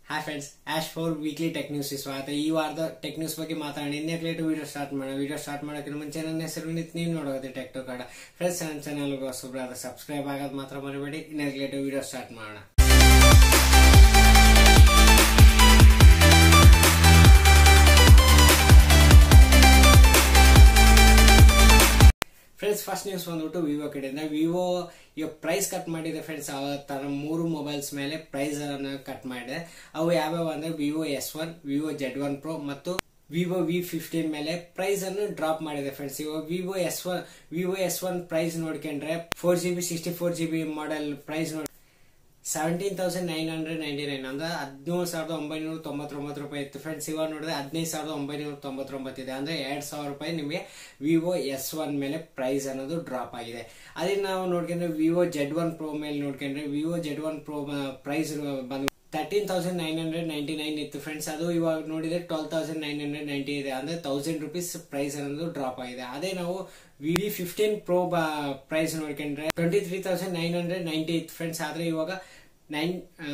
hi friends Ash four weekly tech news ಸ್ವಾಗತ ಈ ವಾರದ ಟೆಕ್ ನ್ಯೂಸ್ ಬಗ್ಗೆ ಮಾತಾಡೋಣ ಇನ್ನೇ ಲೇಟ್ ವಿಡಿಯೋ ಸ್ಟಾರ್ಟ್ ಮಾಡೋಣ ವಿಡಿಯೋ ಸ್ಟಾರ್ಟ್ ಮಾಡೋಕ್ಕಿಂತ ಮುಂಚೆ ನನ್ನ ಹೆಸರು ವಿನಿತ್ ನೀವು ನೋಡೋದು ಟೆಕ್ ಟು ಕಾಡ ಫ್ರೆಂಡ್ಸ್ ನನ್ನ ಚಾನಲ್ಗೆ ಹೊಸಬ್ರಾದ ಸಬ್ಸ್ಕ್ರೈಬ್ ಆಗೋದು ಮಾತ್ರ ಮರಿಬೇಡಿ ಇನ್ನೇ ಲೇಟ್ ವಿಡಿಯೋ ಸ್ಟಾರ್ಟ್ ಮಾಡೋಣ ಫ್ರೆಂಡ್ಸ್ ಫಸ್ಟ್ ನ್ಯೂಸ್ ಬಂದ್ಬಿಟ್ಟು ವಿವೋ ಕಡೆಯಿಂದ ವಿವೋ ಈಗ ಪ್ರೈಸ್ ಕಟ್ ಮಾಡಿದೆ ಫ್ರೆಂಡ್ಸ್ ತರ ಮೂರು ಮೊಬೈಲ್ಸ್ ಮೇಲೆ ಪ್ರೈಸ್ ಅನ್ನು ಕಟ್ ಮಾಡಿದೆ ಅವು ಯಾವ್ಯಾವ ಅಂದ್ರೆ Vivo S one Vivo Z one pro ಮತ್ತು ವಿವೋ ವಿ ಫಿಫ್ಟೀನ್ ಮೇಲೆ ಪ್ರೈಸ್ ಅನ್ನು ಡ್ರಾಪ್ ಮಾಡಿದೆ ಫ್ರೆಂಡ್ಸ್ ಇವಾಗ Vivo S one Vivo S one price ನೋಡ್ಕೊಂಡ್ರೆ four G B sixty four G B model price ನೋಡಿ seventeen thousand nine hundred ninety nine ಅಂದ್ರೆ ಹದಿನೇಳು ಸಾವಿರದ ಒಂಬೈನೂರ ತೊಂಬತ್ತೊಂಬತ್ತು ರೂಪಾಯಿ ಇತ್ತು ಫ್ರೆಂಡ್ಸ್ ಇವಾಗ ನೋಡಿದ್ರೆ ಹದಿನೈದು ಸಾವಿರದ ಒಂಬೈನೂರ ತೊಂಬತ್ತೊಂಬತ್ತು ಇದೆ ಅಂದ್ರೆ ಎರಡ್ ಸಾವಿರ ರೂಪಾಯಿ ನಿಮಗೆ ವಿವೋ ಎಸ್ ಒನ್ ಮೇಲೆ ಪ್ರೈಸ್ ಅನ್ನೋದು ಡ್ರಾಪ್ ಆಗಿದೆ ಅದೇ ನಾವು ನೋಡ್ಕೊಂಡ್ರೆ ವಿವೋ ಜೆಡ್ ಒನ್ ಪ್ರೋ ಮೇಲೆ ನೋಡ್ಕೊಂಡ್ರೆ Vivo Z one pro price ಬಂದು thirteen thousand nine hundred ninety nine ಇತ್ತು ಫ್ರೆಂಡ್ಸ್ ಅದು ಇವಾಗ ನೋಡಿದ್ರೆ twelve thousand nine hundred ninety ಇದೆ ಅಂದ್ರೆ ತೌಸಂಡ್ ರುಪೀಸ್ ಪ್ರೈಸ್ ಅನ್ನೋದು ಡ್ರಾಪ್ ಆಗಿದೆ ಅದೇ ನಾವು ವಿ ಫಿಫ್ಟೀನ್ ಪ್ರೋ ಪ್ರೈಸ್ ನೋಡ್ಕೊಂಡ್ರೆ twenty three thousand nine hundred ninety ಇತ್ತು ಫ್ರೆಂಡ್ಸ್ ಆದ್ರೆ ಇವಾಗ nine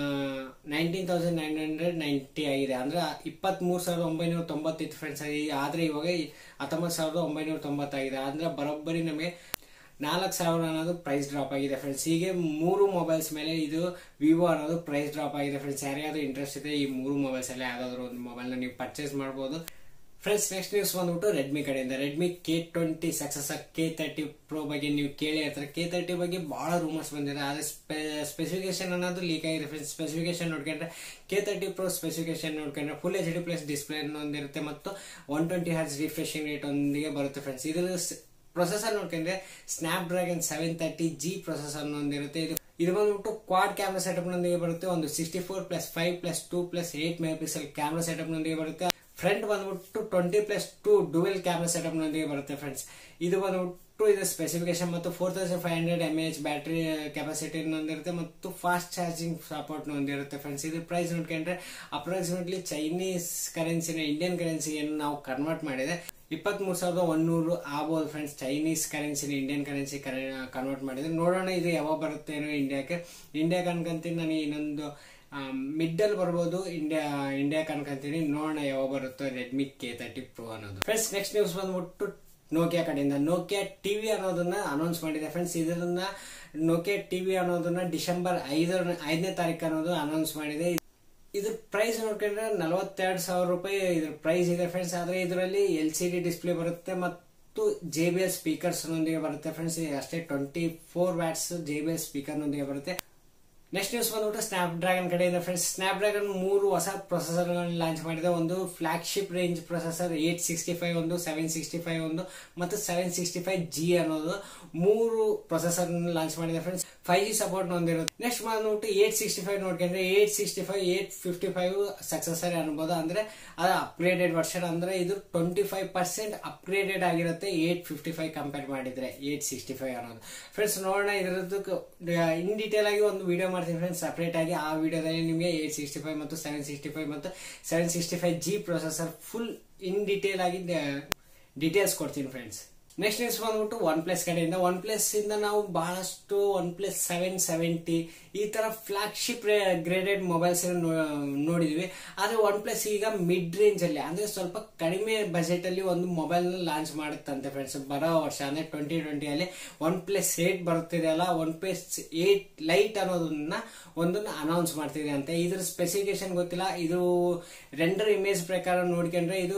nineteen thousand nine hundred ninety ಆಗಿದೆ ಅಂದ್ರೆ ಇಪ್ಪತ್ತ್ ಮೂರು ಸಾವಿರದ ಒಂಬೈನೂರ ತೊಂಬತ್ತಿತ್ತು ಫ್ರೆಂಡ್ಸ್ ಆದ್ರೆ ಇವಾಗ ಹತ್ತೊಂಬತ್ತು ಸಾವಿರದ ಒಂಬೈನೂರ ತೊಂಬತ್ತಾಗಿದೆ ಅಂದ್ರೆ ಬರೋಬ್ಬರಿ ನಮಗೆ ನಾಲ್ಕು ಸಾವಿರ ಅನ್ನೋದು ಪ್ರೈಸ್ ಡ್ರಾಪ್ ಆಗಿದೆ ಫ್ರೆಂಡ್ಸ್ ಹೀಗೆ ಮೂರು ಮೊಬೈಲ್ಸ್ ಮೇಲೆ ಇದು ವಿವೋ ಅನ್ನೋದು ಪ್ರೈಸ್ ಡ್ರಾಪ್ ಆಗಿದೆ ಫ್ರೆಂಡ್ಸ್ ಯಾರ್ಯಾರು ಇಂಟ್ರೆಸ್ಟ್ ಇದೆ ಈ ಮೂರು ಮೊಬೈಲ್ಸ್ ಅಲ್ಲಿ ಯಾವ್ದಾದ್ರು ಒಂದು ಮೊಬೈಲ್ನ ನೀವು ಪರ್ಚೇಸ್ ಮಾಡ್ಬೋದು ಫ್ರೆಂಡ್ಸ್ ನೆಕ್ಸ್ಟ್ ನ್ಯೂಸ್ ಬಂದ್ಬಿಟ್ಟು ರೆಡ್ಮಿ ಕಡೆಯಿಂದ Redmi K twenty success K thirty pro ಬಗ್ಗೆ ನೀವು ಕೇಳಿ ಇರ್ತಾರೆ ಕೆ ತರ್ಟಿ ಬಗ್ಗೆ ಬಹಳ ರೂಮರ್ಸ್ ಬಂದಿದೆ ಆದ್ರೆ ಸ್ಪೆಸಿಫಿಕೇಶನ್ ಅನ್ನೋದು ಲೀಕ್ ಆಗಿದೆ ಫ್ರೆಂಡ್ಸ್ ಸ್ಪೆಸಿಫಿಕೇಶನ್ ನೋಡ್ಕೊಂಡ್ರೆ ಕೆ ತರ್ಟಿ ಪ್ರೋ ಸ್ಪೆಸಿಫಿಕೇಶನ್ ನೋಡ್ಕೊಂಡ್ರೆ full H D plus display ಹೊಂದಿರುತ್ತೆ ಮತ್ತು one twenty hertz refreshing rate ಒಂದಿಗೆ ಬರುತ್ತೆ ಫ್ರೆಂಡ್ಸ್ ಇದ್ರ ಪ್ರೊಸೆಸರ್ ನೋಡ್ಕೊಂಡ್ರೆ Snapdragon seven thirty G processor ಹೊಂದಿರುತ್ತೆ ಇದು ಇದು ಬಂದ್ಬಿಟ್ಟು ಕ್ವಾಡ್ ಕ್ಯಾಮ್ರಾ ಸೆಟಪ್ ನೊಂದಿಗೆ ಬರುತ್ತೆ ಒಂದು sixty four plus five plus two plus eight megapixel camera setup ನೊಂದಿಗೆ ಬರುತ್ತೆ ಫ್ರಂಟ್ ಬಂದ್ಬಿಟ್ಟು twenty plus two dual camera setup ನೊಂದಿಗೆ ಬರುತ್ತೆ ಫ್ರೆಂಡ್ಸ್ ಇದು ಬಂದ್ಬಿಟ್ಟು ಇದು ಸ್ಪೆಸಿಫಿಕೇಶನ್ ಮತ್ತು four thousand five hundred M H battery capacity ಹೊಂದಿರುತ್ತೆ ಮತ್ತು ಫಾಸ್ಟ್ ಚಾರ್ಜಿಂಗ್ ಸಪೋರ್ಟ್ ಹೊಂದಿರುತ್ತೆ ಫ್ರೆಂಡ್ಸ್ ಇದು ಪ್ರೈಸ್ ನೋಡ್ಕೊಂಡ್ರೆ ಅಪ್ರಾಕ್ಸಿಮೇಟ್ಲಿ ಚೈನೀಸ್ ಕರೆನ್ಸಿನ ಇಂಡಿಯನ್ ಕರೆನ್ಸಿಯನ್ನು ನಾವು ಕನ್ವರ್ಟ್ ಮಾಡಿದೆ ಇಪ್ಪತ್ತ್ ಮೂರು ಸಾವಿರದ ಒಂದೂರು ಆಗ್ಬೋದು ಫ್ರೆಂಡ್ಸ್ ಚೈನೀಸ್ ಕರೆನ್ಸಿನ ಇಂಡಿಯನ್ ಕರೆನ್ಸಿ ಕನ್ವರ್ಟ್ ಮಾಡಿದ್ರೆ ನೋಡೋಣ ಇದು ಯಾವಾಗ ಬರುತ್ತೆ ಏನೋ ಇಂಡಿಯಾಕ್ಕೆ ಇಂಡಿಯಾಕ್ಕೆ ಅನ್ಕೊಂತೀನಿ ನನಗೆ ಇನ್ನೊಂದು ಮಿಡ್ಡಲ್ ಬರ್ಬೋದು ಇಂಡಿಯಾ ಇಂಡಿಯಾಕ್ಕೆ ಅನ್ಕೊಂತೀನಿ ನೋಡೋಣ ಯಾವಾಗ ಬರುತ್ತೋ ರೆಡ್ಮಿ ಕೆ ತರ್ಟಿ ಪ್ರೋ ಅನ್ನೋದು ಫ್ರೆಂಡ್ಸ್ ನೆಕ್ಸ್ಟ್ ನ್ಯೂಸ್ ಬಂದ್ಬಿಟ್ಟು ನೋಕಿಯಾ ಕಡೆಯಿಂದ ನೋಕಿಯಾ ಟಿವಿ ಅನ್ನೋದನ್ನ ಅನೌನ್ಸ್ ಮಾಡಿದೆ ಫ್ರೆಂಡ್ಸ್ ಇದನ್ನ ನೋಕಿಯಾ ಟಿವಿ ಅನ್ನೋದನ್ನ ಡಿಸೆಂಬರ್ ಐದರ ಐದನೇ ತಾರೀಕು ಅನ್ನೋದು ಅನೌನ್ಸ್ ಮಾಡಿದೆ ಇದ್ರ ಪ್ರೈಸ್ ನೋಡ್ಕೊಂಡ್ರೆ ನಲವತ್ತೆರಡು ಸಾವಿರ ರೂಪಾಯಿ ಇದ್ರ ಪ್ರೈಸ್ ಇದೆ ಫ್ರೆಂಡ್ಸ್ ಆದ್ರೆ ಇದರಲ್ಲಿ ಎಲ್ ಸಿ ಡಿ ಡಿಸ್ಪ್ಲೇ ಬರುತ್ತೆ ಮತ್ತು ಜೆ ಬಿ ಎಲ್ ಸ್ಪೀಕರ್ಸ್ ನೊಂದಿಗೆ ಬರುತ್ತೆ ಫ್ರೆಂಡ್ಸ್ ಅಷ್ಟೇ twenty four watts J B L speaker ನೊಂದಿಗೆ ಬರುತ್ತೆ ನೆಕ್ಸ್ಟ್ ನ್ಯೂಸ್ ಬಂದ್ಬಿಟ್ಟು ಸ್ನಾಪ್ ಡ್ರ್ಯಾಗನ್ ಕಡೆಯಿಂದ ಫ್ರೆಂಡ್ಸ್ ಸ್ನಾಪ್ ಡ್ರ್ಯಾಗನ್ ಮೂರು ಹೊಸ ಪ್ರೊಸೆಸರ್ ಲಾಂಚ್ ಮಾಡಿದೆ ಒಂದು flagship range processor eight sixty five ಒಂದು ಸೆವೆನ್ ಸಿಕ್ಸ್ಟಿ ಫೈವ್ ಒಂದು ಮತ್ತು ಸೆವೆನ್ ಸಿಕ್ಸ್ಟಿ ಫೈವ್ ಜಿ ಅನ್ನೋದು ಮೂರು ಪ್ರೊಸೆಸರ್ ಲಾಂಚ್ ಮಾಡಿದೆ ಫ್ರೆಂಡ್ಸ್ ಫೈವ್ ಜಿ ಸಪೋರ್ಟ್ ಹೊಂದಿರುತ್ತೆ ನೆಕ್ಸ್ಟ್ ಬಂದ್ಬಿಟ್ಟು ಏಟ್ ಸಿಕ್ಸ್ಟಿ ಫೈವ್ ನೋಡ್ಕೊಂಡ್ರೆ eight sixty five eight fifty five successor ಅನ್ಬೋದು ಅಂದ್ರೆ ಅದು ಅಪ್ಗ್ರೇಡೆಡ್ ವರ್ಷನ್ ಅಂದ್ರೆ ಇದು ಟ್ವೆಂಟಿ ಫೈವ್ ಪರ್ಸೆಂಟ್ ಅಪ್ಗ್ರೇಡೆಡ್ ಆಗಿರುತ್ತೆ ಏಟ್ ಫಿಫ್ಟಿ ಫೈವ್ ಕಂಪೇರ್ ಮಾಡಿದ್ರೆ ಏಟ್ ಸಿಕ್ಸ್ಟಿ ಫೈವ್ ಅನ್ನೋದು ಫ್ರೆಂಡ್ಸ್ ನೋಡೋಣ ಇದರದ್ದು ಇನ್ ಡೀಟೇಲ್ ಆಗಿ ಒಂದು ವಿಡಿಯೋ ಮಾಡ್ತೀನಿ ಫ್ರೆಂಡ್ಸ್ ಸಪರೇಟ್ ಆಗಿ ಆ ವಿಡಿಯೋದಲ್ಲಿ ನಿಮಗೆ ಏಟ್ ಸಿಕ್ಸ್ಟಿ ಫೈವ್ ಮತ್ತು ಸೆವೆನ್ ಸಿಕ್ಸ್ಟಿ ಫೈವ್ ಮತ್ತು seven sixty five G processor full in detail ಆಗಿ ಡೀಟೇಲ್ಸ್ ಕೊಡ್ತೀನಿ ಫ್ರೆಂಡ್ಸ್ ನೆಕ್ಸ್ಟ್ ನ್ಯೂಸ್ ಬಂದ್ಬಿಟ್ಟು ಒನ್ ಪ್ಲಸ್ ಕಡೆಯಿಂದ ಒನ್ ಪ್ಲಸ್ ಇಂದ ನಾವು ಬಹಳಷ್ಟು ಒನ್ ಪ್ಲಸ್ ಸೆವೆನ್ ಸೆವೆಂಟಿ ಈ ತರ ಫ್ಲಾಗ್ಶಿಪ್ ಗ್ರೇಡೆಡ್ ಮೊಬೈಲ್ಸ್ ನೋಡಿದ್ವಿ ಆದ್ರೆ ಒನ್ ಪ್ಲಸ್ ಈಗ ಮಿಡ್ ರೇಂಜ್ ಅಲ್ಲಿ ಅಂದ್ರೆ ಸ್ವಲ್ಪ ಕಡಿಮೆ ಬಜೆಟ್ ಅಲ್ಲಿ ಒಂದು ಮೊಬೈಲ್ ಲಾಂಚ್ ಮಾಡುತ್ತಂತೆ ಫ್ರೆಂಡ್ಸ್ ಬರೋ ವರ್ಷ ಅಂದ್ರೆ ಟ್ವೆಂಟಿ ಟ್ವೆಂಟಿ ಅಲ್ಲಿ ಒನ್ ಪ್ಲಸ್ ಏಟ್ ಬರುತ್ತಿದೆ ಅಲ್ಲ ಒನ್ ಪ್ಲಸ್ ಏಟ್ ಲೈಟ್ ಅನ್ನೋದನ್ನ ಒಂದನ್ನ ಅನೌನ್ಸ್ ಮಾಡ್ತಿದೆ ಅಂತ ಇದ್ರ ಸ್ಪೆಸಿಫಿಕೇಶನ್ ಗೊತ್ತಿಲ್ಲ ಇದು ರೆಂಡರ್ ಇಮೇಜ್ ಪ್ರಕಾರ ನೋಡ್ಕೊಂಡ್ರೆ ಇದು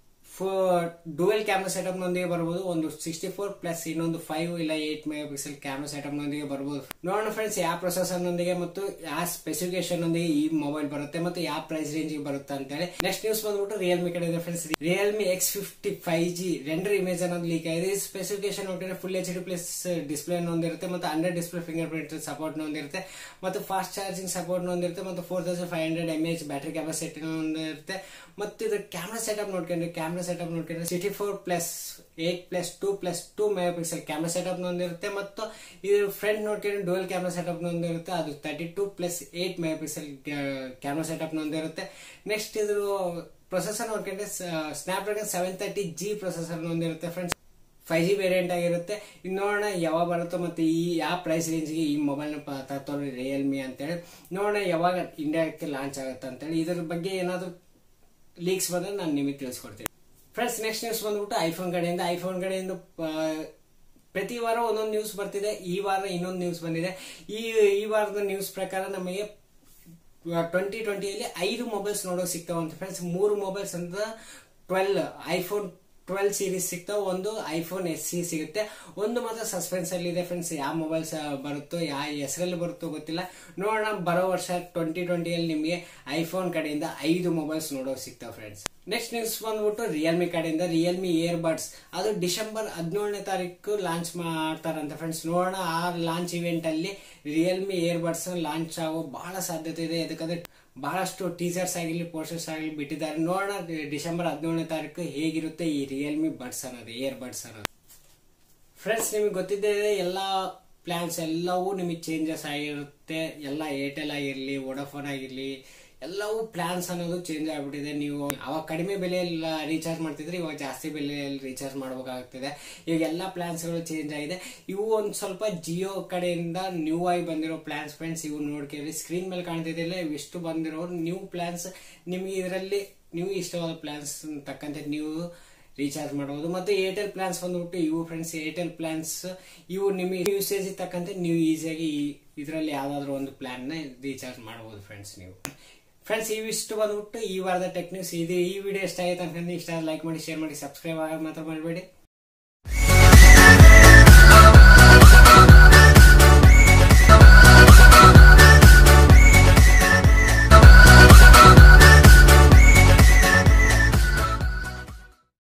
ಡುವೆಲ್ ಕ್ಯಾಮ್ರಾ ಸೆಟಪ್ ನೊಂದಿಗೆ ಬರಬಹುದು ಒಂದು ಸಿಕ್ಸ್ಟಿ ಫೋರ್ ಪ್ಲಸ್ ಇನ್ನೊಂದು ಫೈವ್ ಇಲ್ಲ eight megapixel camera setup ನೊಂದಿಗೆ ಬರಬಹುದು ನೋಡೋಣ ಫ್ರೆಂಡ್ಸ್ ಯಾವ ಪ್ರೊಸೆಸರ್ ನೊಂದಿಗೆ ಮತ್ತು ಯಾವ ಸ್ಪೆಸಿಫಿಕೇಶನ್ ನೊಂದಿಗೆ ಈ ಮೊಬೈಲ್ ಬರುತ್ತೆ ಮತ್ತು ಯಾವ ಪ್ರೈಸ್ ರೇಂಜ್ ಬರುತ್ತೆ ಅಂತ ಹೇಳಿ ನೆಕ್ಸ್ಟ್ ನ್ಯೂಸ್ ಬಂದ್ಬಿಟ್ಟು ರಿಯಲ್ಮಿ ಕಡೆ ಇದೆ friends Realme X fifty five G render image ಅನ್ನೋದು ಲೀಕ್ ಆಗಿದೆ ಈ ಸ್ಪೆಸಿಫಿಕೇಶನ್ ನೋಡಿದ್ರೆ full H D plus display ಹೊಂದಿರುತ್ತೆ ಮತ್ತು under display fingerprint support ಹೊಂದಿರುತ್ತೆ ಮತ್ತು ಫಾಸ್ಟ್ ಚಾರ್ಜಿಂಗ್ ಸಪೋರ್ಟ್ ಹೊಂದಿರುತ್ತೆ ಮತ್ತು four thousand five hundred M H battery capacity ಹೊಂದಿರುತ್ತೆ ಮತ್ತು ಇದು ಕ್ಯಾಮ್ರಾ ಸೆಟಪ್ ನೋಡ್ಕೊಂಡ್ರೆ ಕ್ಯಾಮ್ರಾ ಸೆಟಪ್ ನೋಡ್ಕೊಂಡ್ರೆ sixty four plus eight plus two plus two megapixel camera setup ಹೊಂದಿರುತ್ತೆ ಮತ್ತು ಇದು ಫ್ರಂಟ್ ನೋಡ್ಕೊಂಡ್ರೆ ಡುವೆಲ್ ಕ್ಯಾಮ್ರಾ ಸೆಟಪ್ ಹೊಂದಿರುತ್ತೆ ಅದು thirty two plus eight megapixel camera setup ಹೊಂದಿರುತ್ತೆ ನೆಕ್ಸ್ಟ್ ಇದ್ರ ಪ್ರೊಸೆಸರ್ ನೋಡ್ಕೊಂಡ್ರೆ Snapdragon seven thirty G processor ಹೊಂದಿರುತ್ತೆ ಫ್ರೆಂಡ್ಸ್ ಫೈವ್ ಜಿ ವೇರಿಯಂಟ್ ಆಗಿರುತ್ತೆ ಇನ್ನು ನೋಡೋಣ ಯಾವಾಗ ಬರುತ್ತೋ ಮತ್ತೆ ಈ ಯಾವ ಪ್ರೈಸ್ ರೇಂಜ್ಗೆ ಈ ಮೊಬೈಲ್ನ ತರ್ತಾರೆ ರಿಯಲ್ಮಿ ಅಂತೇಳಿ ನೋಡೋಣ ಯಾವಾಗ ಇಂಡಿಯಾಕ್ಕೆ ಲಾಂಚ್ ಆಗುತ್ತೆ ಅಂತೇಳಿ ಇದ್ರ ಬಗ್ಗೆ ಏನಾದರೂ ಲೀಕ್ಸ್ ಬಂದ್ರೆ ನಾನು ನಿಮಗೆ ತಿಳಿಸ್ಕೊಡ್ತೀನಿ ಫ್ರೆಂಡ್ಸ್ ನೆಕ್ಸ್ಟ್ ನ್ಯೂಸ್ ಬಂದ್ಬಿಟ್ಟು ಐಫೋನ್ ಕಡೆಯಿಂದ ಐಫೋನ್ ಕಡೆಯಿಂದ ಆ, ಪ್ರತಿ ವಾರ ಒಂದೊಂದು ನ್ಯೂಸ್ ಬರ್ತಿದೆ ಈ ವಾರ ಇನ್ನೊಂದು ನ್ಯೂಸ್ ಬಂದಿದೆ ಈ ಈ ವಾರದ ನ್ಯೂಸ್ ಪ್ರಕಾರ ನಮಗೆ ಟ್ವೆಂಟಿ ಟ್ವೆಂಟಿಯಲ್ಲಿ ಐದು ಮೊಬೈಲ್ಸ್ ನೋಡೋಕೆ ಸಿಗ್ತಾವಂತೆ ಫ್ರೆಂಡ್ಸ್ ಮೂರು ಮೊಬೈಲ್ಸ್ ಅಂತ ಟ್ವೆಲ್ ಐಫೋನ್ ಟ್ವೆಲ್ ಸೀರೀಸ್ ಸಿಗ್ತಾವ ಒಂದು ಐಫೋನ್ ಎಸ್ ಸಿ ಸಿಗುತ್ತೆ ಒಂದು ಮಾತ್ರ ಸಸ್ಪೆನ್ಸ್ ಅಲ್ಲಿ ಇದೆ ಫ್ರೆಂಡ್ಸ್ ಯಾವ ಮೊಬೈಲ್ಸ್ ಬರುತ್ತೋ ಯಾವ ಹೆಸರಲ್ಲಿ ಬರುತ್ತೋ ಗೊತ್ತಿಲ್ಲ ನೋಡೋಣ ಬರೋ ವರ್ಷ ಟ್ವೆಂಟಿ ಟ್ವೆಂಟಿಯಲ್ಲಿ ನಿಮಗೆ ಐಫೋನ್ ಕಡೆಯಿಂದ ಐದು ಮೊಬೈಲ್ಸ್ ನೋಡೋಕೆ ಸಿಗ್ತಾವ ಫ್ರೆಂಡ್ಸ್ ನೆಕ್ಸ್ಟ್ ನ್ಯೂಸ್ ಬಂದ್ಬಿಟ್ಟು ರಿಯಲ್ಮಿ ಕಡೆಯಿಂದ ರಿಯಲ್ಮಿ ಇಯರ್ ಬಡ್ಸ್ ಅದು ಡಿಸೆಂಬರ್ ಹದಿನೇಳನೇ ತಾರೀಕು ಲಾಂಚ್ ಮಾಡ್ತಾರಂತೆ ಫ್ರೆಂಡ್ಸ್ ನೋಡೋಣ ಆ ಲಾಂಚ್ ಇವೆಂಟ್ ಅಲ್ಲಿ ರಿಯಲ್ಮಿ ಇಯರ್ ಬಡ್ಸ್ ಲಾಂಚ್ ಆಗೋ ಬಹಳ ಸಾಧ್ಯತೆ ಇದೆ ಯಾಕಂದ್ರೆ ಬಹಳಷ್ಟು ಟೀಚರ್ಸ್ ಆಗಿರ್ಲಿ ಪೋಸ್ಟರ್ಸ್ ಆಗಲಿ ಬಿಟ್ಟಿದ್ದಾರೆ ನೋಡೋಣ ಡಿಸೆಂಬರ್ ಹದಿನೇಳನೇ ತಾರೀಕು ಹೇಗಿರುತ್ತೆ ಈ ರಿಯಲ್ಮಿ ಬಡ್ಸ್ ಅನ್ನೋದು ಇಯರ್ ಬಡ್ಸ್ ಅನ್ನೋದು ಫ್ರೆಂಡ್ಸ್ ನಿಮಗೆ ಗೊತ್ತಿದ್ದೇ ಇದೆ ಎಲ್ಲ ಪ್ಲಾನ್ಸ್ ಎಲ್ಲವೂ ನಿಮಗೆ ಚೇಂಜಸ್ ಆಗಿರುತ್ತೆ ಎಲ್ಲ ಏರ್ಟೆಲ್ ಆಗಿರಲಿ ವೋಡಾಫೋನ್ ಆಗಿರಲಿ ಎಲ್ಲವೂ ಪ್ಲಾನ್ಸ್ ಅನ್ನೋದು ಚೇಂಜ್ ಆಗ್ಬಿಟ್ಟಿದೆ ನೀವು ಅವಾಗ ಕಡಿಮೆ ಬೆಲೆಯಲ್ಲಿ ರೀಚಾರ್ಜ್ ಮಾಡ್ತಿದ್ರೆ ಇವಾಗ ಜಾಸ್ತಿ ಬೆಲೆಯಲ್ಲಿ ರೀಚಾರ್ಜ್ ಮಾಡಬೇಕಾಗ್ತಿದೆ ಈಗ ಎಲ್ಲ ಪ್ಲಾನ್ಸ್ಗಳು ಚೇಂಜ್ ಆಗಿದೆ ಇವು ಒಂದು ಸ್ವಲ್ಪ ಜಿಯೋ ಕಡೆಯಿಂದ ನ್ಯೂ ಆಗಿ ಬಂದಿರೋ ಪ್ಲಾನ್ಸ್ ಫ್ರೆಂಡ್ಸ್ ಇವು ನೋಡ್ಕೇಳಿ ಸ್ಕ್ರೀನ್ ಮೇಲೆ ಕಾಣ್ತಿದ್ದಿಲ್ಲ ಇವಿಷ್ಟು ಬಂದಿರೋ ನ್ಯೂ ಪ್ಲಾನ್ಸ್ ನಿಮಗೆ ಇದರಲ್ಲಿ ನೀವು ಇಷ್ಟವಾದ ಪ್ಲಾನ್ಸ್ ತಕ್ಕಂತೆ ನೀವು ರೀಚಾರ್ಜ್ ಮಾಡಬಹುದು ಮತ್ತೆ ಏರ್ಟೆಲ್ ಪ್ಲಾನ್ಸ್ ಬಂದ್ಬಿಟ್ಟು ಇವು ಫ್ರೆಂಡ್ಸ್ ಏರ್ಟೆಲ್ ಪ್ಲಾನ್ಸ್ ಇವು ನಿಮಗೆ ಯೂಸೇಜ್ ತಕ್ಕಂತೆ ನೀವು ಈಸಿಯಾಗಿ ಇದರಲ್ಲಿ ಯಾವ್ದಾದ್ರು ಒಂದು ಪ್ಲಾನ್ ನ ರೀಚಾರ್ಜ್ ಮಾಡಬಹುದು ಫ್ರೆಂಡ್ಸ್ ನೀವು ಫ್ರೆಂಡ್ಸ್ ಇವಿಷ್ಟು ಬಂದ್ಬಿಟ್ಟು ಈ ವಾರದ ಟೆಕ್ನಿಕ್ಸ್ ಇದು ಈ ವಿಡಿಯೋ ಇಷ್ಟ ಆಯ್ತು ಅನ್ಕೊಂಡು ಇಷ್ಟ ಲೈಕ್ ಮಾಡಿ ಶೇರ್ ಮಾಡಿ ಸಬ್ಸ್ಕ್ರೈಬ್ ಆಗ ಮಾತ್ರ ಮಾಡಬೇಡಿ